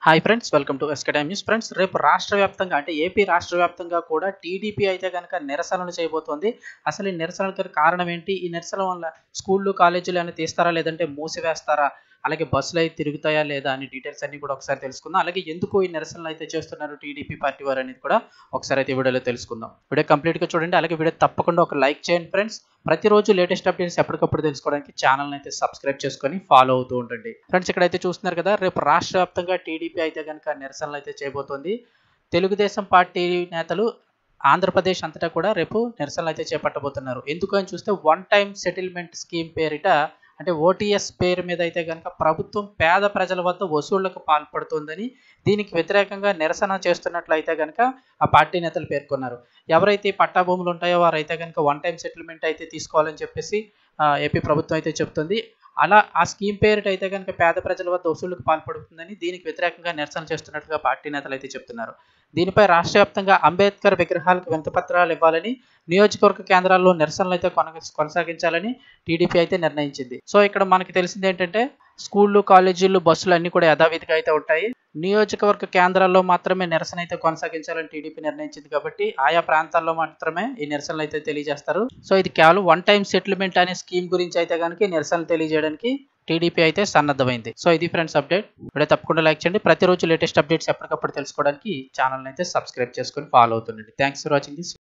hi friends welcome to ఎస్కడై news friends రేపు రాష్ట్ర వ్యాప్తంగా అంటే ఏపీ రాష్ట్ర వ్యాప్తంగా కూడా టీడీపీ అయితే కనుక నిరసనలు చేయబోతోంది అసలు ఈ నిరసనలకు కారణం ఏంటి ఈ నిరసన వల్ల స్కూళ్ళు కాలేజీలు ఏమైనా తీస్తారా లేదంటే మూసివేస్తారా అలాగే బస్సులు అయితే తిరుగుతాయా లేదా అని డీటెయిల్స్ అన్ని కూడా ఒకసారి తెలుసుకుందాం అలాగే ఎందుకు ఈ నిరసనలు అయితే చేస్తున్నారు టీడీపీ పార్టీ వారు అనేది కూడా ఒకసారి అయితే ఈ వీడియోలో తెలుసుకుందాం వీడియో కంప్లీట్గా చూడండి అలాగే వీడియో తప్పకుండా ఒక లైక్ చేయండి ఫ్రెండ్స్ ప్రతిరోజు లేటెస్ట్ అప్డేట్స్ ఎప్పటికప్పుడు తెలుసుకోవడానికి ఛానల్ అయితే సబ్స్క్రైబ్ చేసుకొని ఫాలో అవుతూ ఉండండి ఫ్రెండ్స్ ఇక్కడైతే చూస్తున్నారు కదా రేపు రాష్ట్ర వ్యాప్తంగా టీడీపీ అయితే కనుక నిరసనలు అయితే చేయబోతోంది తెలుగుదేశం పార్టీ నేతలు ఆంధ్రప్రదేశ్ అంతటా కూడా రేపు నిరసనలు అయితే చేపట్టబోతున్నారు ఎందుకు అని చూస్తే వన్ టైం సెటిల్మెంట్ స్కీమ్ పేరిట అంటే ఓటీఎస్ పేరు మీద అయితే కనుక ప్రభుత్వం పేద ప్రజల వద్ద వసూళ్లకు పాల్పడుతుందని దీనికి వ్యతిరేకంగా నిరసన చేస్తున్నట్లయితే కనుక ఆ పార్టీ నేతలు పేర్కొన్నారు ఎవరైతే పట్టా భూములు ఉంటాయో వారైతే కనుక వన్ టైం సెటిల్మెంట్ అయితే తీసుకోవాలని చెప్పేసి ఏపీ ప్రభుత్వం అయితే చెప్తుంది అలా ఆ స్కీమ్ పేరిట అయితే కనుక పేద ప్రజల వద్ద వసూళ్లకు పాల్పడుతుందని దీనికి వ్యతిరేకంగా నిరసన చేస్తున్నట్లుగా పార్టీ నేతలు అయితే చెప్తున్నారు దీనిపై రాష్ట్ర వ్యాప్తంగా అంబేద్కర్ విగ్రహాలకు వింతపత్రాలు ఇవ్వాలని నియోజకవర్గ కేంద్రాల్లో నిరసనలు అయితే కొనసాగించాలని టీడీపీ అయితే నిర్ణయించింది సో ఇక్కడ మనకి తెలిసింది ఏంటంటే స్కూళ్ళు కాలేజీలు బస్సులు అన్ని కూడా యథావిధిగా అయితే ఉంటాయి నియోజకవర్గ కేంద్రాల్లో మాత్రమే నిరసన అయితే కొనసాగించాలని టీడీపీ నిర్ణయించింది కాబట్టి ఆయా ప్రాంతాల్లో మాత్రమే ఈ నిరసనలు అయితే తెలియజేస్తారు సో ఇది కేవలం వన్ టైం సెటిల్మెంట్ అనే స్కీమ్ గురించి అయితే కనుక నిరసనలు తెలియజేయడానికి టీడీపీ అయితే సన్నద్ధమైంది సో ఇది ఫ్రెండ్స్ అప్డేట్ వీడియో తప్పకుండా లైక్ చేయండి ప్రతిరోజు లేటెస్ట్ అప్డేట్స్ ఎప్పటికప్పుడు తెలుసుకోవడానికి ఛానల్ అయితే సబ్స్క్రైబ్ చేసుకొని ఫాలో అవుతుండండి థ్యాంక్స్ ఫర్ వాచింగ్ దిస్